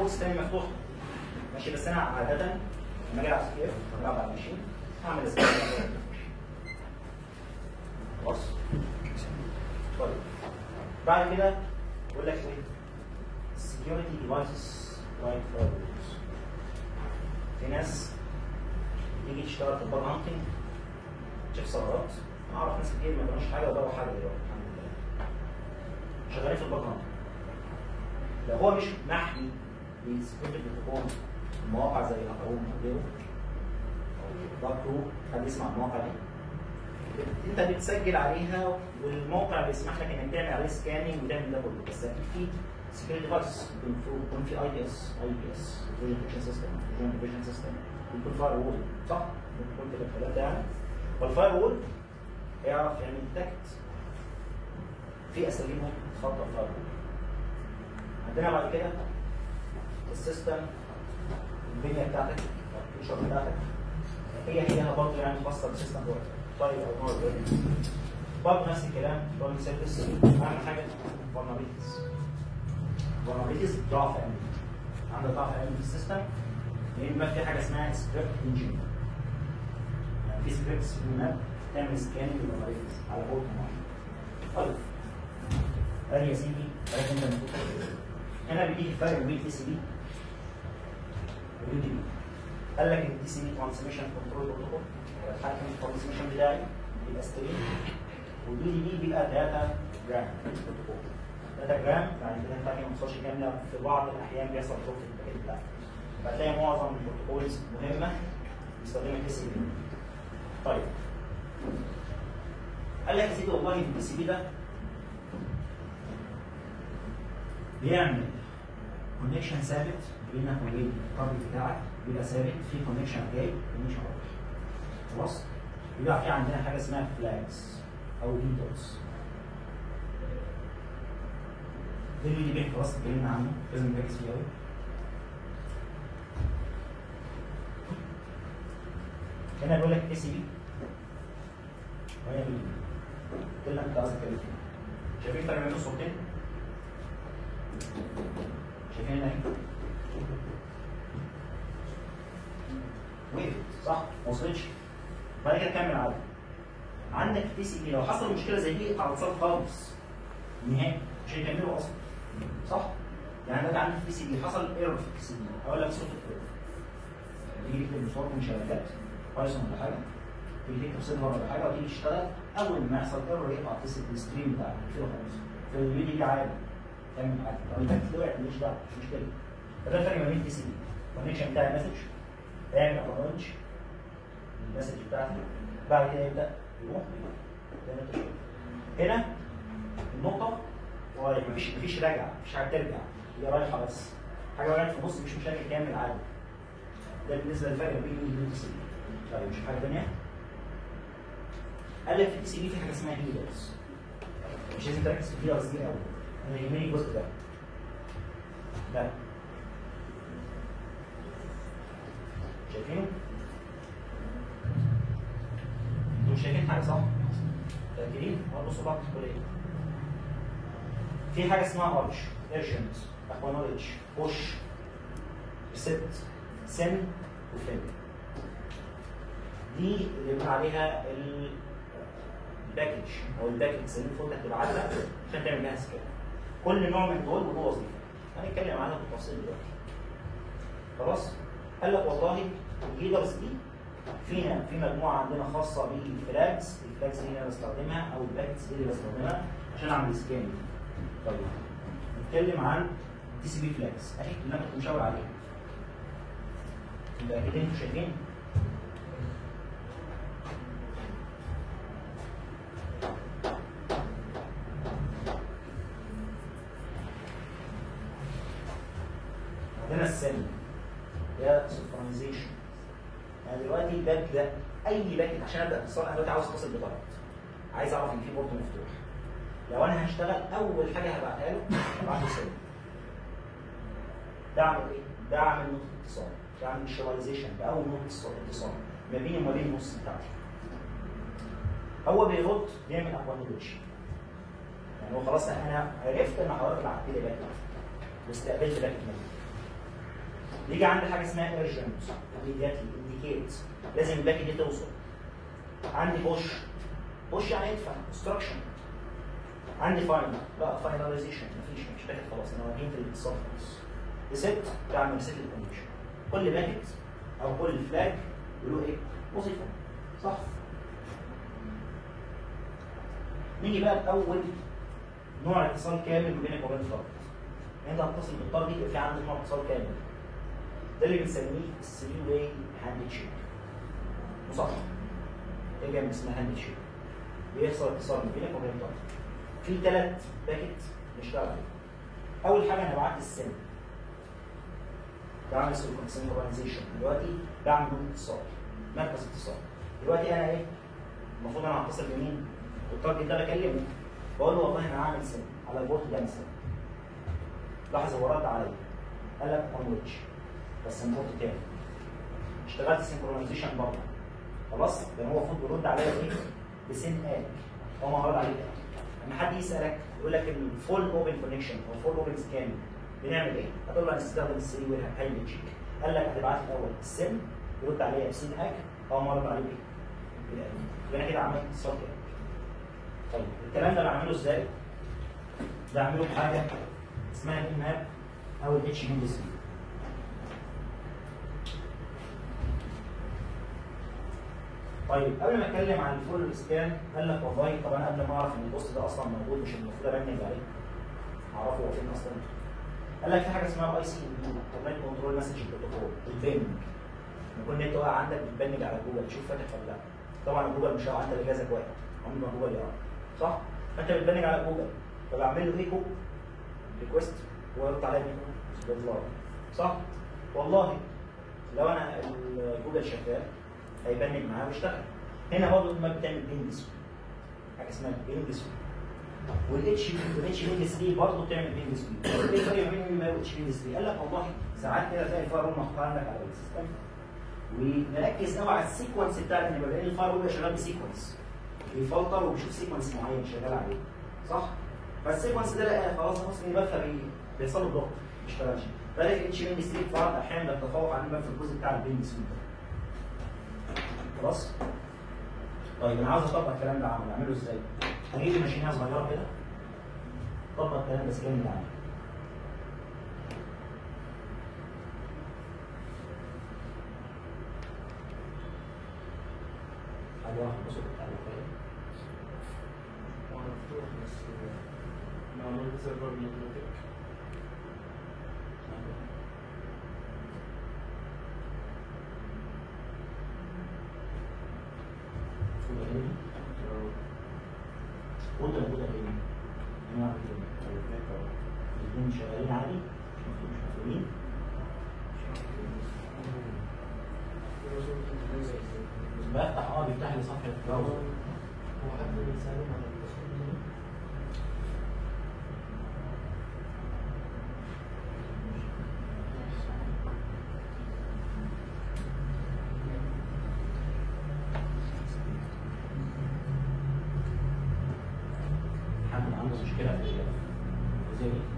بوكس تاني مفتوح ماشي بس انا عاده لما اجي العب سكير العب على الماشين هعمل سكير خلاص طيب بعد كده بقول لك ايه security devices like firewalls في ناس تيجي تشتغل في البار هانتنج تشوف ثغرات اعرف ناس كتير ما بيعملوش حاجه وضربوا حاجه دلوقتي الحمد لله شغالين في البار هانتنج لو هو مش محمي بسكيورتي بروتوكول مواقع زي الاقوم او غيره او باكرو حد يسمع المواقع دي انت بتسجل عليها والموقع بيسمح لك انك تعمل عليه سكاننج وتعمل ده كله بس اكيد في سكيورتي ديفايس يكون في اي بي اس اي بي اس فيجن ديتكشن سيستم فيجن ديتكشن سيستم يكون فاير وول صح؟ ممكن كده الكلام ده يعني والفاير وول هيعرف يعمل ديتكت في اساليب ممكن تفضل فاير وول عندنا بعد كده السيستم البنيه بتاعتك الفيتشر بتاعتك هي هي برضه يعني خاصه بالسيستم دوت طيب او نوع برضه نفس الكلام رولينج سيرفيس اهم حاجه vulnerabilities vulnerabilities ضعف امني عندك ضعف امني في السيستم لان ما في حاجه اسمها سكريبت انجن يعني في سكريبتس في الماب تعمل سكاننج للفولنربيلتيز على بورت معين طيب قال يا سيدي عارف انت المفروض هنا بيجي الفرق بين التي سي بي واليو دي بي قال لك ان التي سي بي ترانسميشن كنترول بروتوكول الحاكم الترانسميشن بتاعي بيبقى ستريم واليو دي بي بيبقى داتا جرام بروتوكول داتا جرام يعني كده الثانيه ما توصلش كامله في بعض الاحيان بيحصل دروب في الباكيت بتاعك فتلاقي معظم البروتوكولز مهمه بيستخدمها التي سي بي طيب قال لك يا سيدي والله التي سي بي ده بيعمل كونكشن ثابت بينك وبين التارجت بتاعك بيبقى ثابت في كونكشن جاي كونكشن رايح خلاص يبقى في عندنا حاجه اسمها فلاجز او ليدرز ده اللي بيه خلاص اتكلمنا عنه لازم نركز فيه قوي هنا بيقول لك اي سي بي وهي بي ده اللي انت عايز تتكلم فيه شايفين الفرق بين الصورتين؟ شايفين هنا وقفت صح؟ ما وصلتش بعد كده كمل عادي عندك تي سي بي لو حصل مشكله زي دي على اتصال خالص نهائي مش هيكملوا اصلا صح؟ يعني انا عندي تي سي بي حصل ايرور في التي سي بي اقول لك صوت الايرور تيجي تكتب صوره من شبكات بايثون ولا حاجه تيجي تكتب سيرفر ولا حاجه وتيجي تشتغل اول ما يحصل ايرور يقطع التي سي بي الستريم بتاعك كده خلاص في الفيديو دي عادي تعمل عادي لو الباكت وقعت ماليش دعوه مش مشكله فده الفرق ما بين التي سي بي الكونكشن بتاع المسج تعمل ابرانش المسج بتاعتي بعد كده يبدا يروح زي ما انت شايف هنا النقطه رايح مفيش مفيش راجعه مفيش حاجه ترجع هي رايحه بس حاجه وقعت في النص مش مشاكل كامل عادي ده بالنسبه للفرق بين التي سي بي طيب مش حاجه ثانيه قال لك في التي سي بي في حاجه اسمها هيلرز مش لازم تركز في الهيلرز دي قوي انا يهمني الجزء ده ده شايفينه؟ انتوا مش شايفين حاجه صح؟ متأكدين؟ هو بصوا بعض في الكلية. في حاجه اسمها ارش ايرجنت اكوانولج بوش ست سن وفين دي اللي بنقول عليها ال- الباكج او الباكجز اللي المفروض تبعتها عشان تعمل بيها سكان كل نوع من دول وله وظيفه هنتكلم عنها بالتفصيل دلوقتي خلاص قال لك والله الهيلرز دي فينا في مجموعه عندنا خاصه بالفلاجز الفلاجز دي انا بستخدمها او الباكتس دي اللي بستخدمها عشان اعمل سكان طيب نتكلم عن دي سي بي فلاجز اهي اللي انا كنت مشاور عليها يبقى كده انتوا شايفين عندنا السن ده سنكرونايزيشن يعني دلوقتي الباك ده اي باكت عشان ابدا اتصال انا دلوقتي عاوز اتصل بطرد عايز اعرف ان في بورت مفتوح لو انا هشتغل اول حاجه هبعتها له هبعت له سن ده اعمل ايه؟ ده اعمل نقطه اتصال ده اعمل انشاليزيشن ده اول نقطه اتصال اتصال ما بيني وما بين النص بتاعتي هو بيرد بيعمل اكوانولوجي يعني هو خلاص انا عرفت ان حضرتك بعت لي باكت واستقبلت باكت منك يجي عندي حاجه اسمها ايرجنت immediately indicate لازم الباكي دي توصل عندي بوش بوش يعني ادفع instruction عندي فاينل لا فايناليزيشن مفيش مش باكت خلاص انا واقفين في الاتصال خلاص ريست بعمل ريست للكونكشن كل باكت او كل فلاج له ايه؟ وظيفه صح؟ نيجي بقى لاول نوع اتصال كامل ما بينك وبين التارجت انت هتصل بالتارجت يبقى في عندك نوع اتصال كامل ده اللي بنسميه الثري واي هاند شيك مصحح ايه جنب اسمها هاند شيك بيحصل اتصال ما بينك وبين التارجت في ثلاث باكت نشتغل عليهم اول حاجه انا بعت السن بعمل سنكرونايزيشن دلوقتي بعمل اتصال مركز اتصال دلوقتي انا ايه المفروض انا هتصل بمين والتارجت ده بكلمه بقول له والله انا هعمل سن على البورت ده مثلا لاحظ هو رد عليا قال لك اون ويتش بس البورت تاني اشتغلت سنكرونايزيشن برضه خلاص لان هو المفروض بيرد عليا ايه بسن اد هو ما رد عليك لما حد يسالك يقول لك الفول اوبن كونكشن او فول اوبن سكان بنعمل ايه؟ هتقول له هنستخدم السري وير هايل تشيك قال لك هتبعت لي الاول السن يرد عليا بسين هاك او ما رد عليك ايه؟ يبقى انا كده عملت اتصال كده طيب الكلام ده بعمله ازاي؟ بعمله بحاجه اسمها الاي ماب او الاتش ام دي سي طيب قبل ما اتكلم عن الفول سكان قال لك والله طب انا قبل ما اعرف ان البوست ده اصلا موجود مش المفروض ابنج عليه اعرفه هو فين اصلا قال لك في حاجه اسمها الاي سي كوماند كنترول مسج بروتوكول البنج يكون النت واقع عندك بتبنج على جوجل تشوف فاتح ولا لا طبعا جوجل مش هيقع عندك جهازك واقع عمر ما جوجل يقع صح؟ فانت بتبنج على جوجل فبعمل له ايكو ريكوست ويرد عليا باطلاق صح؟ والله لو انا جوجل شغال هيبنج معاه ويشتغل هنا برضه ما بتعمل بينج سويت حاجه اسمها بينج سويت والاتش والاتش بينج 3 برضه بتعمل بينج سويت ايه الفرق بين الماب والاتش بينج 3 قال لك والله ساعات كده تلاقي الفاير محطوط عندك على السيستم ونركز قوي على السيكونس بتاع النبال لان الفاير بيبقى شغال بسيكونس بيفلتر وبيشوف سيكونس معين شغال عليه صح؟ فالسيكونس ده لا خلاص خلاص النبال فبيحصل له ضغط ما يشتغلش فلاقي الاتش بينج 3 في بعض الاحيان بيتفوق عن النبال في الجزء بتاع البينج سويت خلاص؟ طيب انا عاوز اطبق الكلام ده عملي اعمله ازاي؟ هجيب ماشينه صغيره كده طبق الكلام ده سكان عملي حاجه واحده بصوا بتتعلم فيها هو مفتوح بس معمول بسيرفر ماجنتيك اوضه موجوده فين؟ هنا فين؟ الاثنين شغالين عادي مش مفهومين بفتح اه بيفتح لي صفحه براوزر هو حد بيسلم على التصوير حد عنده مشكله في زي دي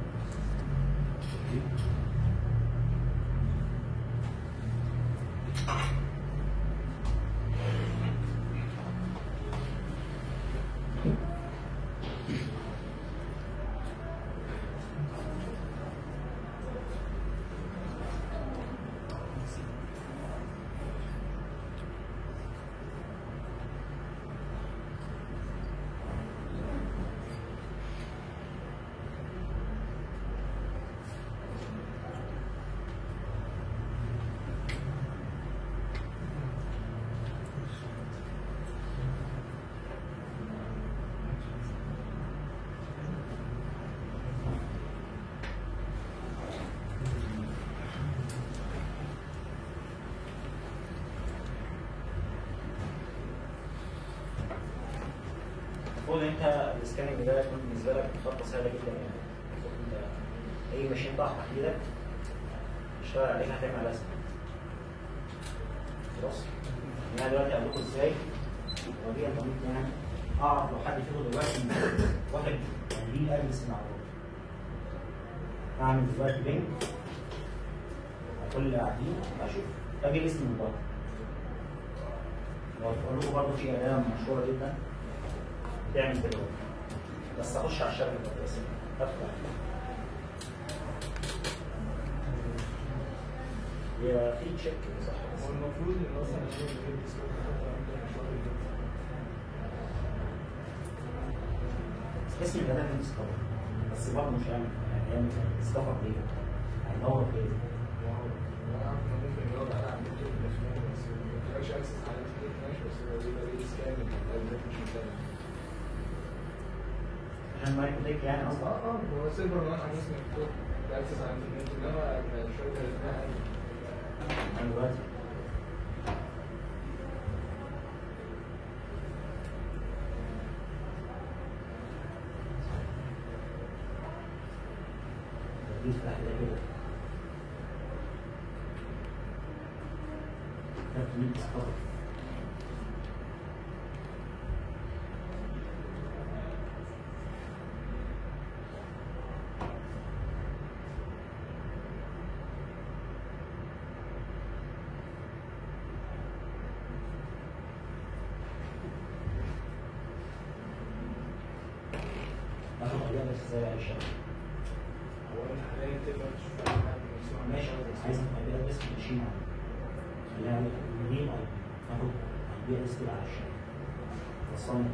المفروض انت السكاننج ده يكون بالنسبه لك خطوه سهله جدا يعني المفروض انت اي ماشين ضغط تحت ايدك تشتغل عليها هتعمل رسم خلاص انا دلوقتي اقول لكم ازاي ودي انت ممكن يعني اعرف لو حد فيكم دلوقتي واحد يعني ليه ادرس مع بعض اعمل دلوقتي بينج كل اللي قاعدين اشوف اجي اسم الموبايل واقول لكم برضه في اداه مشهوره جدا بتعمل كده بس اخش على الشبكه الاساسيه افتح هي في تشيك كده صح بس هو المفروض ان مثلا عشان يجيب ديسكورد حتى عندنا مشروع الجديد. اسم الاداه دي ديسكفر بس برضه مش هيعمل يعني هيعمل ديسكفر ليه؟ هيدور في ايه؟ واو. انا عارف انه ممكن يقعد على عند الدكتور الاسبوع بس ما بتبقاش اكسس على الانترنت ماشي بس هو بيبقى ليه سكان الالجوريثم مش مكان عشان ما يكون يعني اه قصدك اه هو سيرفر مان عن اسم الدكتور باكسس على الانترنت انما الشركه اللي اسمها انا دلوقتي دي تفتح ده كده كابتن مين ديسكفر اخد ايام بس ازاي اعيش هو انت حاليا تقدر تشوف اي حد مسؤول عن ماشي الشغل. عايز ايام بس ماشيين معايا خليها منين اي اخد ايام بس كده على الشارع وصلني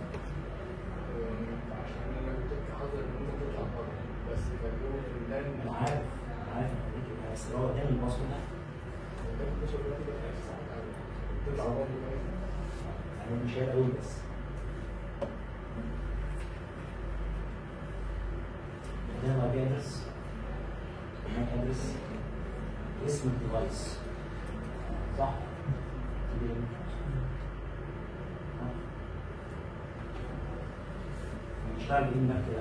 عشان انا كنت حاضر ان انت تطلع بره بس كان له في اللان انا عارف انا عارف انا هديك إيه، بس هو اداني الباسورد ده كان في شغل دلوقتي بس تطلع بره يعني مش هي قوي بس ده الاي بي ادرس الماك ادرس اسم الديفايس صح؟ كده. ها؟ هنشتغل بايه الماك كده؟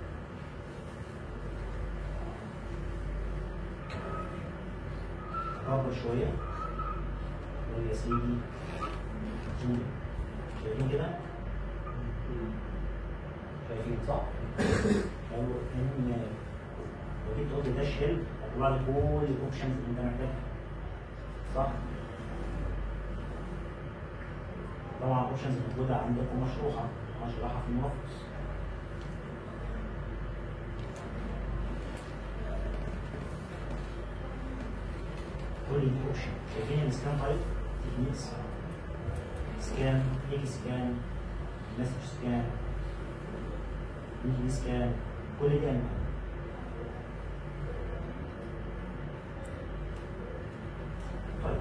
اكبر شويه نقول يا سيدي زوم. شايفين كده؟ شايفين صح؟ لو ان لو جيت قلت داش هيلب هيطلع لي كل الاوبشنز اللي انت محتاجها صح؟ طبعا الاوبشنز موجوده عندكم مشروحه مشروحه في الملخص كل دي اوبشن شايفين السكان تايب تكنيكس سكان ايجي سكان مسج سكان يجي سكان كل دي انواع طيب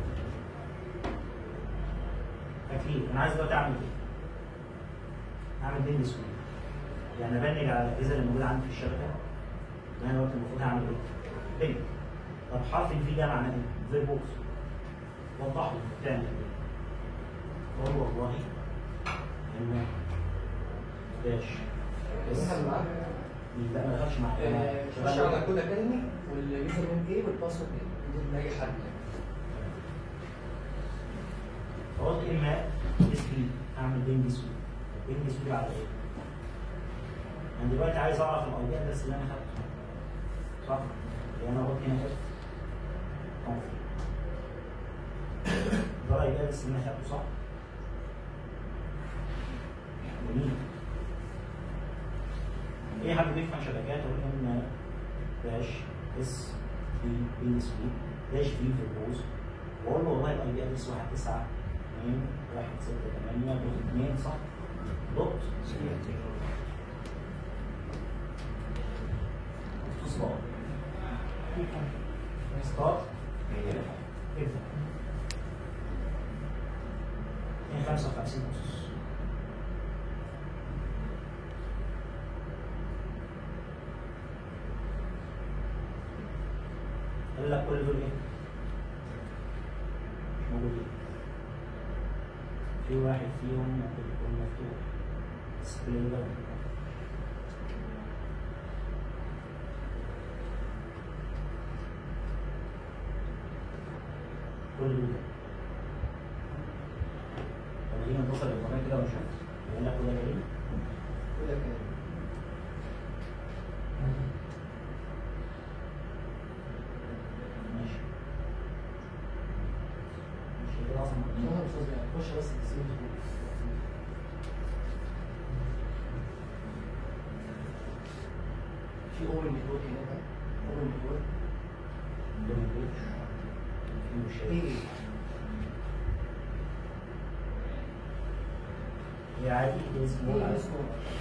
اكيد انا عايز دلوقتي اعمل ايه؟ اعمل بين سكوير يعني ابنج على الاجهزه اللي موجوده عندي في الشبكه انا دلوقتي المفروض اعمل ايه؟ بين طب حرف الفي ده معناه ايه؟ زي بوكس وضح لي بتعمل ايه؟ قول والله ان داش بس دخل معاك لا ما دخلش معايا خش على كود اكاديمي واليوزر نيم ايه والباسورد ايه دي لاي حد يعني فقلت اما ديسكريت اعمل بين ديسكريت بين ديسكريت على ايه؟ انا دلوقتي عايز اعرف الاي بي ادرس اللي انا خدته صح؟ يعني انا قلت هنا اف كونفي ده الاي بي ادرس اللي انا خدته صح؟ جميل اي حد بيفهم شبكات يقول ان داش اس بي بي اس بي داش بي في البوز واقول له والله الاي بي ادرس 1 9 2 1 6 8 دوت 2 صح؟ دوت ستار ستار ابدا 255 ونص قال لك كل دول ايه؟ مش موجودين في واحد فيهم ممكن يكون مفتوح سبلاي ده كل دول لما نيجي نبص للقناه كده ونشوف يقول لك كده ايه؟ كود اكاديمي ماشي نخش بس التسليم في اوبن نتورك هنا اوبن نتورك ايه ايه هي عادي ده اسمه ايه عادي. اسمه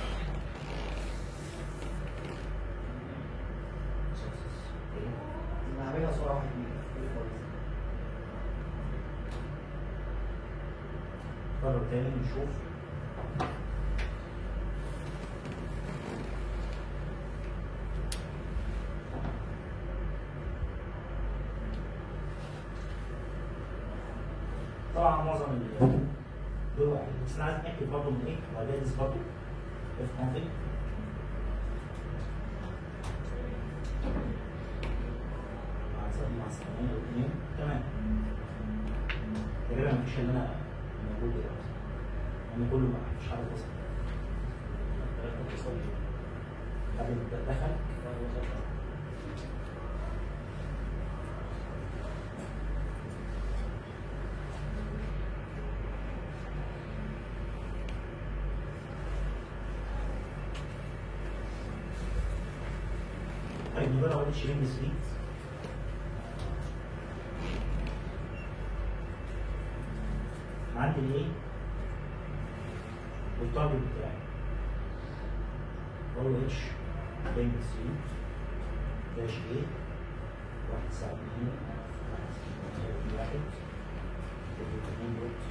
انا هعملها صوره واحده كبيره ايه خالص قرر تاني نشوف طبعا معظم ال- دول واحد بس انا عايز اتاكد برضه من ايه وبادئ برضه اف كونفيج مع سبعة مع ثمانية واثنين تمام تقريبا مفيش اللي انا موجود دلوقتي يعني كله ما مش عارف اوصل حد دخل طيب نجرب اول شيرين سويت عندي الايه والتارجت بتاعي او اتش بين سويت داش ايه واحد تسعة اتنين واحد واحد اتنين دوت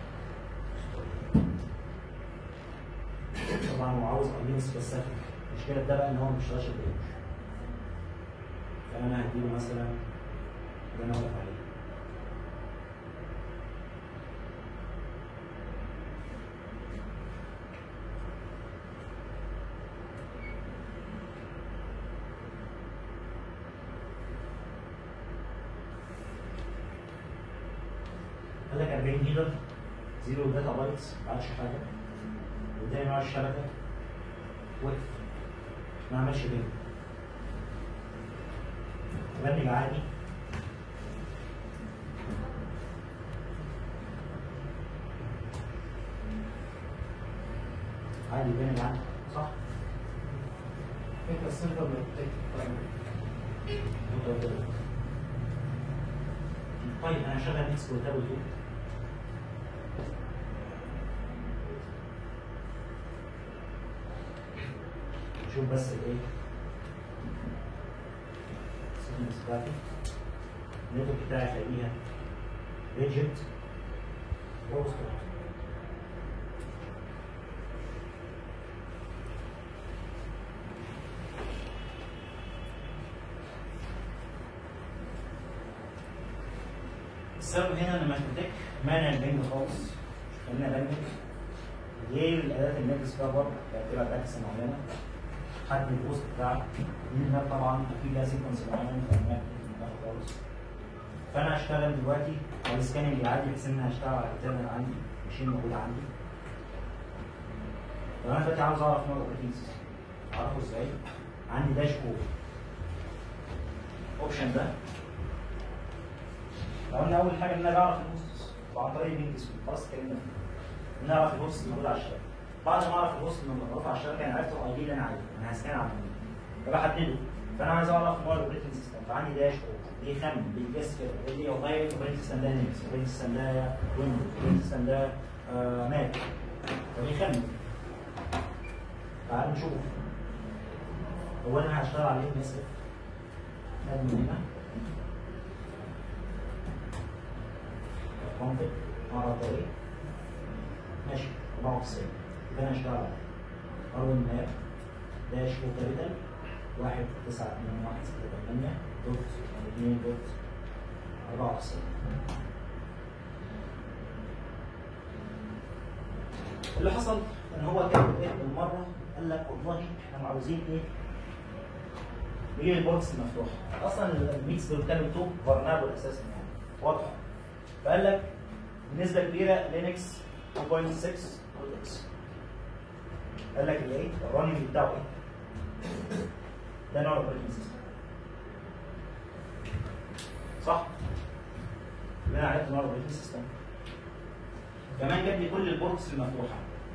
طبعا هو عاوز اي سبيسيفيك المشكله في ده بقى ان هو ما بيشتغلش بالرينج فانا هديله مثلا ده انا واقف عليه قال لك 40 هيدر زيرو داتا بايتس ما عملش حاجه قدامي نوع الشبكه وقف ما عملش بينج برنامج عادي عادي برنامج عادي صح؟ انت السيرفر بتاعك طيب انا شغال اكس وتابل 2 شوف بس الايه السيكونس بتاعتي النتورك بتاعي هلاقيها ريجيت وستارت السبب هنا لما تديك مانع البنج خالص خلينا بنج غير الاداه النكس بقى بره يعني بتبقى باكس معينه حد البوست بتاعك دي الماب طبعا اكيد لها سيكونس معين فالماب خالص فانا هشتغل دلوقتي على السكاننج العادي بحيث ان انا هشتغل على التيرمينال عندي ماشين موجود عندي لو انا دلوقتي عاوز اعرف نوع الاوبريتنج سيستم اعرفه ازاي؟ عندي داش كود الاوبشن ده لو قلنا اول حاجه ان انا بعرف الهوست وعن طريق بينج سويت خلاص اتكلمنا فيه ان انا اعرف الهوست اللي موجود على الشبكه بعد ما اعرف الهوست اللي موجود على الشبكه انا عرفت الاي دي اللي انا عايزه انا هسكان على مين فبحدده فانا عايز اعرف نوع الاوبريتنج سيستم فعندي داش كود بيخمن بيجس كده بيقول لي والله الاوبريتنج سيستم ده لينكس الاوبريتنج سيستم ده ويندوز الاوبريتنج سيستم ده آه، ماك فبيخمن تعالوا نشوف هو انا هشتغل عليه مثل من هنا كونفيج مرة طريق ماشي 94 يبقى انا هشتغل عليه اول ماب داش وكابيتال واحد تسعة اتنين واحد ستة تمانية دوت اتنين دوت أربعة وتسعين اللي حصل ان هو كان ايه بالمره قال لك والله احنا عاوزين ايه نجيب البوكس المفتوحه اصلا الميكس دول كانوا تو فارنابل اساسا يعني واضحه فقال لك بنسبه كبيره لينكس 2.6 اكس قال لك الايه الرننج بتاعه ايه ده نوع الاوبريتنج سيستم صح؟ يبقى انا عرفت نوع الاوبريتنج سيستم كمان جاب لي كل البورتس المفتوحه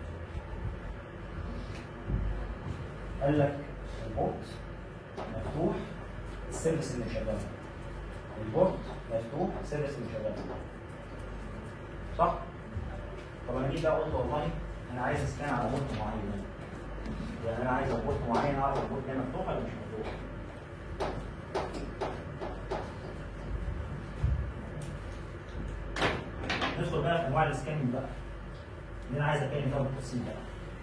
قال لك البورت مفتوح السيرفيس اللي شغال البورت مفتوح السيرفيس اللي شغال صح؟ طب انا جيت بقى قلت والله انا عايز اسكان على بورت معين يعني انا عايز بورت معين اعرف البورت ده مفتوح ولا مش مفتوح ندخل بقى في انواع السكاننج بقى اللي انا عايز اتكلم فيها بالتفصيل بقى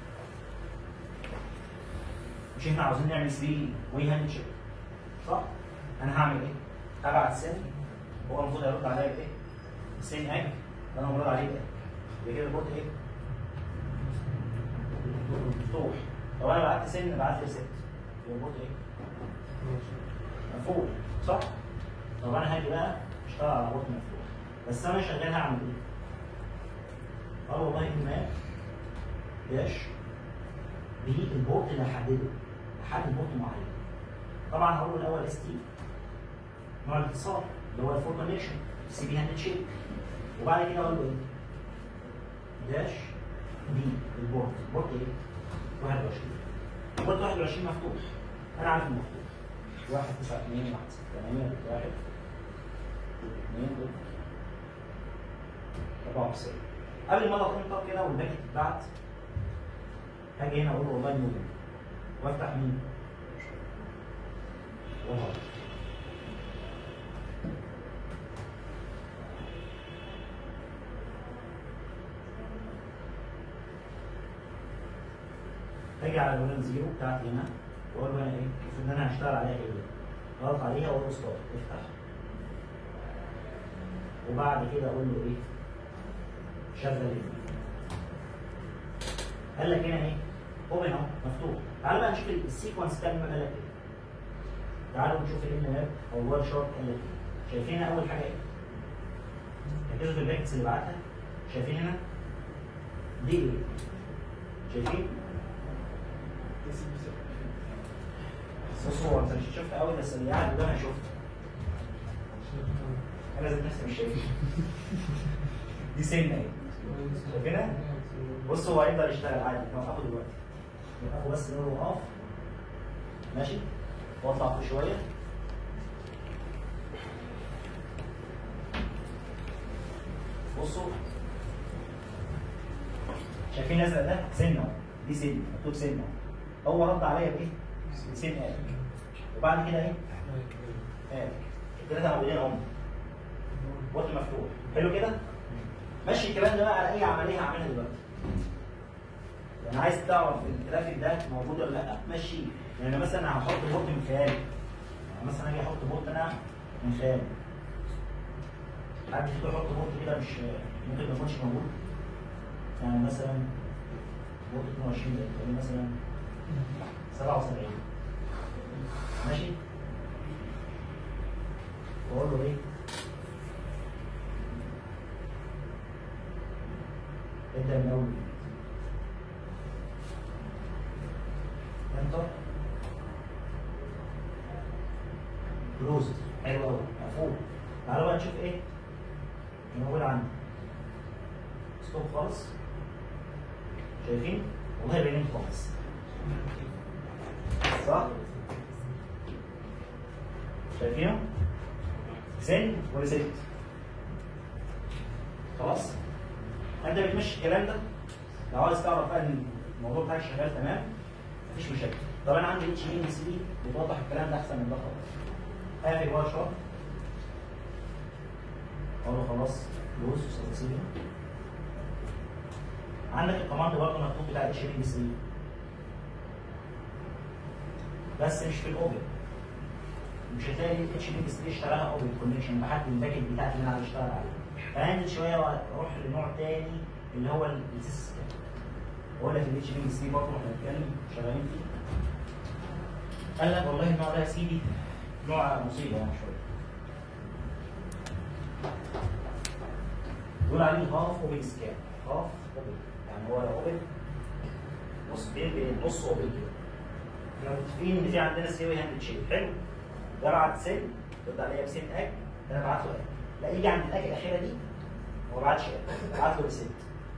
مش احنا عاوزين نعمل 3 واي هاند شيب صح؟ انا هعمل ايه؟ هبعت سن هو المفروض هيرد عليا بايه؟ سن اج انا مرد عليه بايه؟ يبقى كده البورت ايه؟ مفتوح لو انا بعت سن بعت لي ست يبقى البورت ايه؟ مقفول صح؟ طب انا هاجي بقى اشتغل على بورت مفتوح بس انا شغال هعمل ايه؟ قال والله ان ما داش دي البورت اللي هحدده هحدد بورت معين طبعا هقول الاول اس تي نوع الاتصال اللي هو الفور كونكشن سي بي هاند شيب وبعد كده اقول له ايه؟ داش دي البورت البورت ايه؟ 21 البورت 21 مفتوح انا عارف انه مفتوح 1 9 2 1 6 8 1 2 94 قبل ما اضغط انتر كده والباكت اتبعت هاجي هنا اقول له والله مودم وافتح مين؟ والله اجي على الولان زيرو بتاعتي هنا واقول له انا ايه؟ المفروض ان انا هشتغل عليها ايه؟ اضغط عليها واقول له ستارت افتح وبعد كده اقول له ايه؟ شغل ايه؟ قال لك هنا ايه؟ اوبن اهو مفتوح تعالوا بقى نشوف السيكونس بتاع قال لك ايه؟ تعالوا نشوف الان ماب او الوال شارت قال لك ايه؟ شايفين هنا اول حاجه ايه؟ ركزوا في الباكتس اللي بعتها شايفين هنا؟ دي ايه؟ شايفين؟ بصوا هو انت مش شفت قوي بس اللي قاعد قدامي شفت انا ذات نفسي مش شايف دي سنه ايه؟ شايفينها؟ بص هو هيقدر يشتغل عادي نوقفه دلوقتي نوقفه بس نقول له اوف ماشي واطلع فوق شويه بصوا شايفين الازرق ده سنه دي سنه مكتوب سنه هو رد عليا بايه؟ سن آه. وبعد كده ايه؟ آه. الثلاثه موجودين هم وقت مفتوح حلو كده؟ ماشي الكلام ده بقى على اي عمليه هعملها دلوقتي يعني عايز تعرف الترافيك ده موجود ولا لا ماشي يعني مثلا هحط بورت من خيالي يعني مثلا اجي احط بورت انا من خيالي حد فيكم يحط بورت كده مش ممكن ما يكونش موجود يعني مثلا بورت 22 ده يعني مثلا 77 ماشي واقول له ايه ابدا من اول انتر كلوز حلو قوي مقفول تعالوا بقى نشوف ايه اللي موجود عندي ستوب خالص شايفين والله باينين خالص صح شايفينه سن وريسيت خلاص انت بتمشي الكلام ده لو عايز تعرف بقى ان الموضوع بتاعك شغال تمام مفيش مشاكل طب انا عندي اتش بي سي بتوضح الكلام ده احسن من ده خالص قافل ورا شرط اقول له خلاص كلوز وسيبه عندك الكوماند برضه مكتوب بتاع اتش بي سي بس مش في الاوبن مش هتلاقي اتش بي اس اشتغلها اوبن كونكشن بحدد الباكت بتاعتي اللي انا عايز اشتغل عليه فهنزل شويه واروح لنوع تاني اللي هو السيس اقول لك الاتش بي اس دي برضه احنا بنتكلم شغالين فيه قال لك والله النوع ده يا سيدي نوع مصيبه يعني شويه يقول عليه هاف اوبن سكان هاف اوبن يعني هو لو اوبن نص بين بين نص اوبن كده احنا متفقين ان في عندنا سيوي هاند شيب حلو ده بعت سن رد عليا بسن اج انا بعت له اج لا يجي عند الاج الاخيره دي هو ما بعتش اج بعت له ريسيت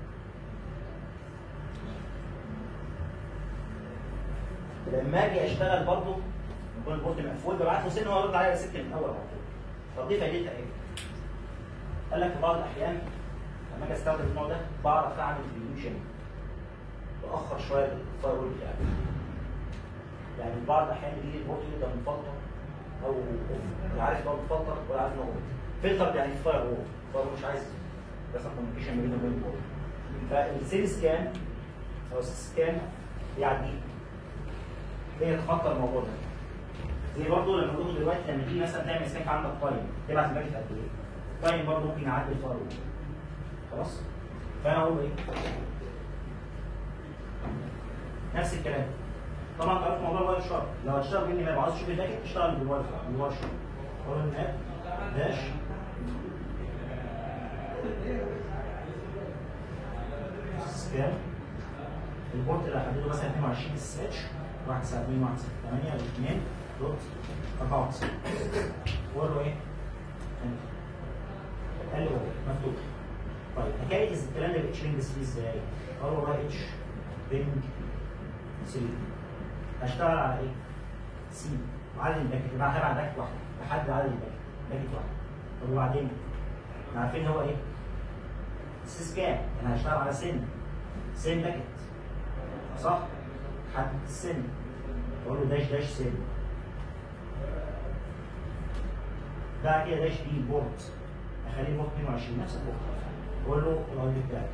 لما اجي اشتغل برضه يكون البورت مقفول ببعت له سن هو يرد عليا الست من الاول على طول طب دي فايدتها ايه؟ قال لك في بعض الاحيان لما اجي استخدم النوع ده بعرف اعمل ديليوشن باخر شويه الفاير وول بتاعي يعني في بعض الاحيان بيجي البورت يبدا مفلتر او لا عارف لو مفلتر ولا عارف ان هو فلتر يعني فاير وول فاير مش عايز يحصل كوميونيكيشن ما بينه وبين البورت فالسيل سكان او السكان يعني هي تخطى الموضوع ده زي برضه لما تقول دلوقتي لما تيجي مثلا تعمل سكان عندك تايم تبعت الباكت قد ايه؟ تايم برضه ممكن يعدي الفاير وول خلاص؟ فانا اقول ايه؟ نفس الكلام طبعا تعرف موضوع الواير شارك لو هتشتغل مني ما عاوز تشوف الباكت اشتغل بالواير بالواير شارك اقول ان اب داش سكان البورت اللي هحدده مثلا 22 اس اتش 1 9 2 1 6 8 2 دوت 94 واقول له ايه؟ قال له مفتوح طيب حكايه الكلام ده بالاتش رينج سي ازاي؟ اقول له والله اتش رينج سي هشتغل على ايه؟ سي وعدد الباكت يبقى هبعت باكت واحده لحد عدد الباكت باكت واحده طب وبعدين؟ احنا عارفين هو ايه؟ سيس كام؟ انا هشتغل على سن سن باكت صح؟ حد السن اقول له داش داش سن بعد كده داش بي بورت اخليه بورت 22 نفس البورت اقول له الاي دي بتاعك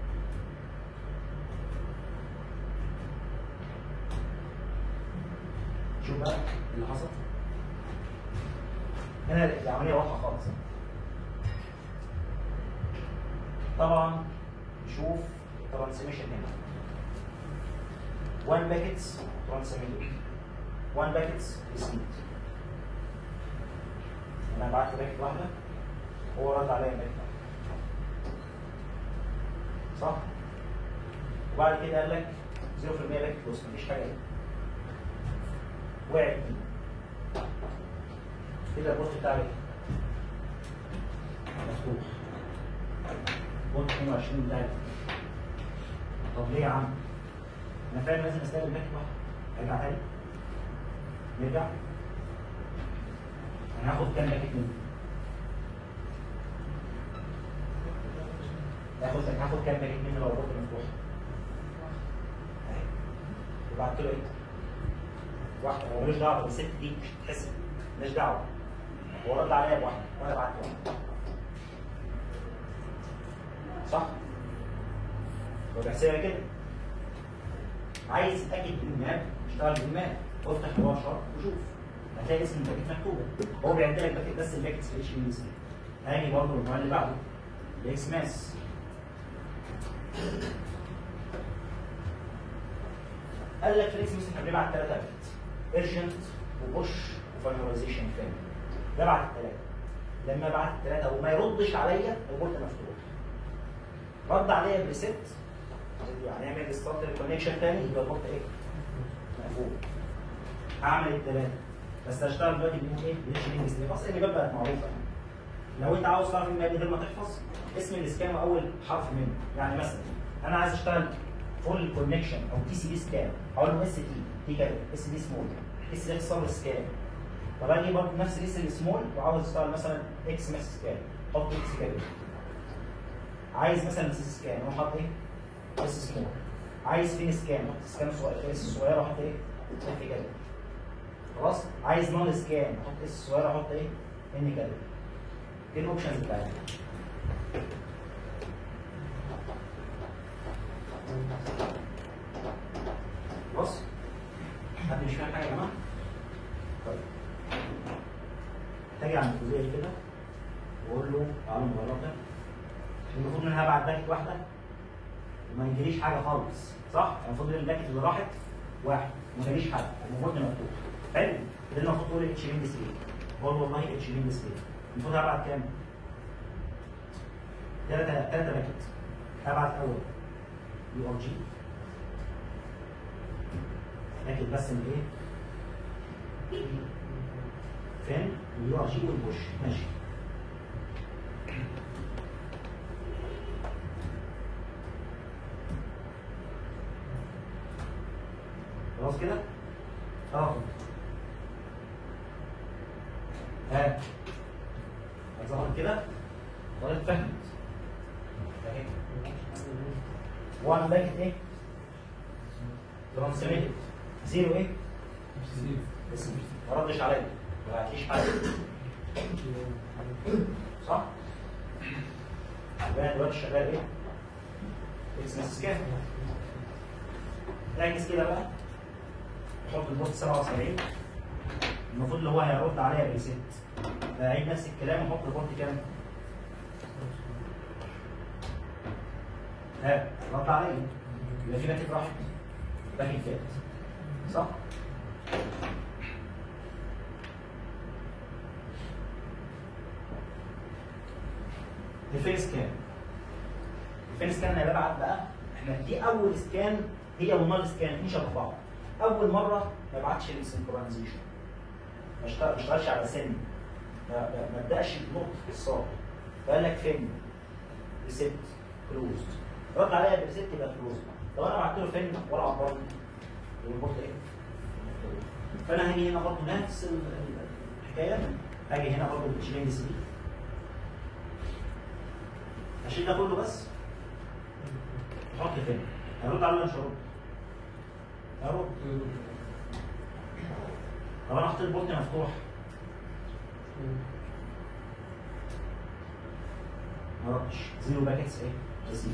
شوف بقى اللي حصل هنا العمليه واضحه خالص طبعا نشوف ترانسميشن هنا 1 باكيتس ترانسميتد 1 باكيتس ريسيت انا بعت باكيت واحده هو رد عليا باكيت واحده صح؟ وبعد كده قال لك 0% باكيت لوس مفيش حاجه هنا وقعت دي كده البوست بتاعي مفتوح بوست 22 بتاعي طب ليه يا عم؟ انا فاهم لازم استقبل باكت واحد ارجع تاني نرجع انا هاخد كام باكت منه؟ هاخد هاخد كام باكت منه لو البوست مفتوح؟ اهي وبعت له ايه؟ واحده هو ملوش دعوه بالست دي مش هتتحسب ماليش دعوه هو رد عليا بواحده وانا بعت واحده صح؟ هو بيحسبها كده عايز تتاكد بالماب اشتغل بالماب وافتح جواه شرط وشوف هتلاقي اسم الباكت مكتوبه هو بيعد لك باكت بس الباكت في اتش ام سي هاجي برضه النوع اللي بعده الاكس ماس قال لك في الاكس ماس احنا بنبعت ثلاثه باكت ايرجنت وبوش وفاينلايزيشن فين ده بعت الثلاثه لما بعت الثلاثه وما يردش عليا البورت مفتوح رد عليا بريست يعني اعمل ريستارت للكونكشن تاني يبقى البورت ايه؟ مقفول هعمل الثلاثه بس هشتغل دلوقتي بنقول ايه؟ باتش لينك سليب اصل الماب بقت معروفه يعني لو انت عاوز تعرف الماب من غير ما تحفظ اسم الاسكان اول حرف منه يعني مثلا انا عايز اشتغل فول كونكشن او تي سي بي سكان هقول له اس تي دي كده اس دي سمول اس دي اختصار سكان طب اجي برضه نفس الاس السمول وعاوز اشتغل مثلا اكس ماس سكان حط اكس كده عايز مثلا اس سكان اروح حاطط ايه؟ اس سمول عايز فين سكان احط سكان صغير اس صغيره واحط ايه؟ اف كده خلاص عايز نون سكان احط اس صغيره احط ايه؟ ان كده دي الاوبشنز بتاعتي بص حد مش فاهم حاجه يا جماعه؟ طيب تاجي عند الجزئيه دي كده واقول له تعالوا نجربها المفروض ان انا هبعت باكت واحده وما يجيليش حاجه خالص صح؟ المفروض ان الباكت اللي راحت واحد وما جاليش حاجه المفروض انه مفتوح حلو كده المفروض تقول اتش بي ديسبلاي بقول والله اتش بي ديسبلاي المفروض هبعت كام؟ ثلاثة ثلاثة باكت هبعت أول يو ار جي باكت بس من إيه؟ فين؟ اليو ار جي والبوش ماشي خلاص كده؟ اه ها هتظهر كده ولا اتفهمت اهي وان باكت ايه؟ ترانسميتد زيرو ايه؟ بس ما ردش عليا ما بعتليش حاجه صح؟ يبقى أنا دلوقتي شغال ايه؟ اكس مس كام؟ ركز كده بقى حط البوست 77 المفروض اللي هو هيرد عليا بريست فاعيد نفس الكلام وحط البوست كام؟ ها رد عليا يبقى في باكت راحت باكت جت صح؟ الفين سكان الفين سكان انا ببعت بقى احنا دي اول سكان هي والنال سكان مش شبه بعض اول مره ما ابعتش السنكرونايزيشن ما اشتغل- ما اشتغلش على سن ما ما- ما ابداش بنقطه اتصال فقال لك فين ريسيت كلوزد رد عليا بريسيت يبقى كلوزد لو انا بعت له فين ولا عبرني الريبورت ايه فانا هاجي هنا برضه نفس ال- الحكايه هاجي هنا برضه بالتشيلنج سي اشيل ده كله بس احط فين هرد على ولا مش هرد؟ هرد طب انا حطيت البورت مفتوح ما ردش زيرو باكيتس ايه؟ ريسيف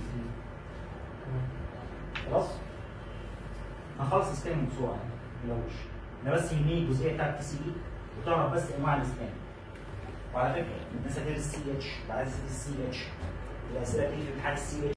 خلاص؟ هنخلص السكان بسرعه يعني ما تقلقوش انا بس يهمني الجزئيه بتاعت التي سي بي وتعرف بس انواع الاسكان وعلى فكره الناس هتدرس السي اتش بعد السي اتش الاسئله بتيجي في امتحان السي اتش